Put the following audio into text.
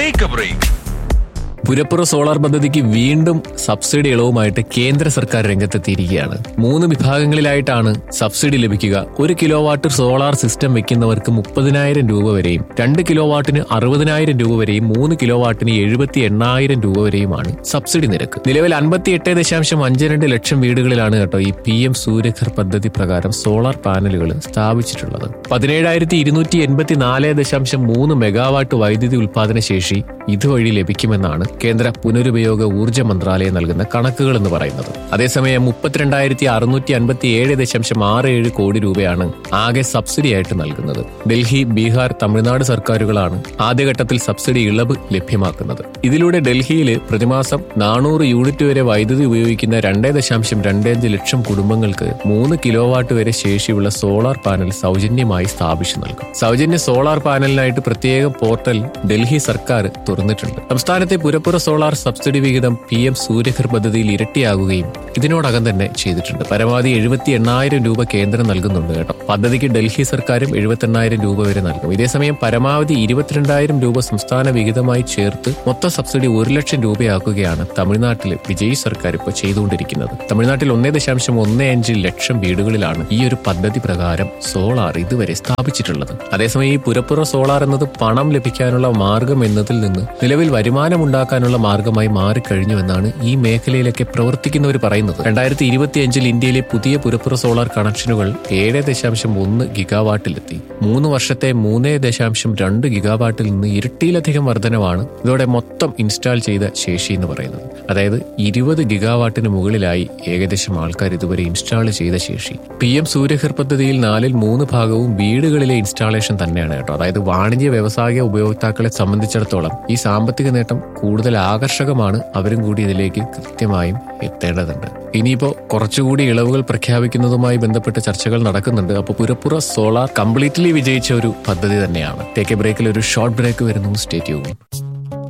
take a break പുരപ്പുറ solar പദ്ധതിക്ക് വീണ്ടും സബ്സിഡി ഇളവുമായിട്ട് കേന്ദ്ര സർക്കാർ രംഗത്തെത്തിയിരിക്കുകയാണ് മൂന്ന് വിഭാഗങ്ങളിലായിട്ടാണ് സബ്സിഡി ലഭിക്കുക ഒരു കിലോ വാട്ട് സോളാർ സിസ്റ്റം വെക്കുന്നവർക്ക് മുപ്പതിനായിരം രൂപ വരെയും രണ്ട് കിലോ വാട്ടിന് അറുപതിനായിരം രൂപ വരെയും മൂന്ന് കിലോ വാട്ടിന് എഴുപത്തി എണ്ണായിരം രൂപ വരെയുമാണ് സബ്സിഡി നിരക്ക് നിലവിൽ അൻപത്തി എട്ട് ദശാംശം അഞ്ച് രണ്ട് ലക്ഷം വീടുകളിലാണ് കേട്ടോ ഈ പി എം സൂര്യഘർ പദ്ധതി പ്രകാരം സോളാർ പാനലുകൾ സ്ഥാപിച്ചിട്ടുള്ളത് പതിനേഴായിരത്തി ഇരുന്നൂറ്റി എൺപത്തി നാല് ദശാംശം മൂന്ന് മെഗാവാട്ട് വൈദ്യുതി ഉൽപാദന ശേഷി ഇതുവഴി ലഭിക്കുമെന്നാണ് കേന്ദ്ര പുനരുപയോഗ ഊർജ്ജ മന്ത്രാലയം നൽകുന്ന കണക്കുകൾ എന്ന് പറയുന്നത് അതേസമയം മുപ്പത്തിരണ്ടായിരത്തി അറുന്നൂറ്റി അൻപത്തി ഏഴ് ദശാംശം ആറ് ഏഴ് കോടി രൂപയാണ് ആകെ സബ്സിഡി ആയിട്ട് നൽകുന്നത് ഡൽഹി ബീഹാർ തമിഴ്നാട് സർക്കാരുകളാണ് ആദ്യഘട്ടത്തിൽ സബ്സിഡി ഇളവ് ലഭ്യമാക്കുന്നത് ഇതിലൂടെ ഡൽഹിയിൽ പ്രതിമാസം നാനൂറ് യൂണിറ്റ് വരെ വൈദ്യുതി ഉപയോഗിക്കുന്ന രണ്ടേ ദശാംശം രണ്ടഞ്ച് ലക്ഷം കുടുംബങ്ങൾക്ക് മൂന്ന് കിലോ വാട്ട് വരെ ശേഷിയുള്ള സോളാർ പാനൽ സൗജന്യമായി സ്ഥാപിച്ചു നൽകും സൗജന്യ സോളാർ പാനലിനായിട്ട് പ്രത്യേക പോർട്ടൽ ഡൽഹി സർക്കാർ തുറന്നിട്ടുണ്ട് സംസ്ഥാനത്തെ പുരപ്പുറ സോളാർ സബ്സിഡി വിഹിതം പി എം സൂര്യഘർ പദ്ധതിയിൽ ഇരട്ടിയാകുകയും ഇതിനോടകം തന്നെ ചെയ്തിട്ടുണ്ട് പരമാവധി എഴുപത്തി എണ്ണായിരം രൂപ കേന്ദ്രം നൽകുന്നുണ്ട് കേട്ടോ പദ്ധതിക്ക് ഡൽഹി സർക്കാരും എഴുപത്തി എണ്ണായിരം രൂപ വരെ നൽകും ഇതേസമയം പരമാവധി ഇരുപത്തിരണ്ടായിരം രൂപ സംസ്ഥാന വിഹിതമായി ചേർത്ത് മൊത്ത സബ്സിഡി ഒരു ലക്ഷം രൂപയാക്കുകയാണ് തമിഴ്നാട്ടിൽ വിജയ് സർക്കാർ ഇപ്പോൾ ചെയ്തുകൊണ്ടിരിക്കുന്നത് തമിഴ്നാട്ടിൽ ഒന്നേ ദശാംശം ഒന്നേ അഞ്ച് ലക്ഷം വീടുകളിലാണ് ഈ ഒരു പദ്ധതി പ്രകാരം സോളാർ ഇതുവരെ സ്ഥാപിച്ചിട്ടുള്ളത് അതേസമയം ഈ പുരപ്പുറ സോളാർ എന്നത് പണം ലഭിക്കാനുള്ള മാർഗം എന്നതിൽ നിന്ന് നിലവിൽ വരുമാനം ഉണ്ടാക്കാനുള്ള മാർഗമായി മാറിക്കഴിഞ്ഞു എന്നാണ് ഈ മേഖലയിലൊക്കെ പ്രവർത്തിക്കുന്നവർ പറയുന്നത് രണ്ടായിരത്തി ഇരുപത്തിയഞ്ചിൽ ഇന്ത്യയിലെ പുതിയ പുരപ്പുറ സോളാർ കണക്ഷനുകൾ ഏഴ് ദശാംശം ഒന്ന് ഗിഗാവാട്ടിലെത്തി മൂന്ന് വർഷത്തെ മൂന്ന് ദശാംശം രണ്ട് ഗിഗാവാട്ടിൽ നിന്ന് ഇരട്ടിയിലധികം വർധനവാണ് ഇതോടെ മൊത്തം ഇൻസ്റ്റാൾ ചെയ്ത ശേഷി എന്ന് പറയുന്നത് അതായത് ഇരുപത് ഗിഗാവാട്ടിന് മുകളിലായി ഏകദേശം ആൾക്കാർ ഇതുവരെ ഇൻസ്റ്റാൾ ചെയ്ത ശേഷി പി എം സൂര്യഘർ പദ്ധതിയിൽ നാലിൽ മൂന്ന് ഭാഗവും വീടുകളിലെ ഇൻസ്റ്റാളേഷൻ തന്നെയാണ് കേട്ടോ അതായത് വാണിജ്യ വ്യവസായ ഉപയോക്താക്കളെ സംബന്ധിച്ചിടത്തോളം ഈ സാമ്പത്തിക നേട്ടം കൂടുതൽ ആകർഷകമാണ് അവരും കൂടി ഇതിലേക്ക് കൃത്യമായും എത്തേണ്ടതുണ്ട് ഇനിയിപ്പോ കുറച്ചുകൂടി ഇളവുകൾ പ്രഖ്യാപിക്കുന്നതുമായി ബന്ധപ്പെട്ട് ചർച്ചകൾ നടക്കുന്നുണ്ട് അപ്പോൾ പുരപ്പുറ സോളാർ കംപ്ലീറ്റ്ലി വിജയിച്ച ഒരു പദ്ധതി തന്നെയാണ് ടേക്ക് എ ബ്രേക്കിൽ ഒരു ഷോർട്ട് ബ്രേക്ക് വരുന്നു സ്റ്റേറ്റ്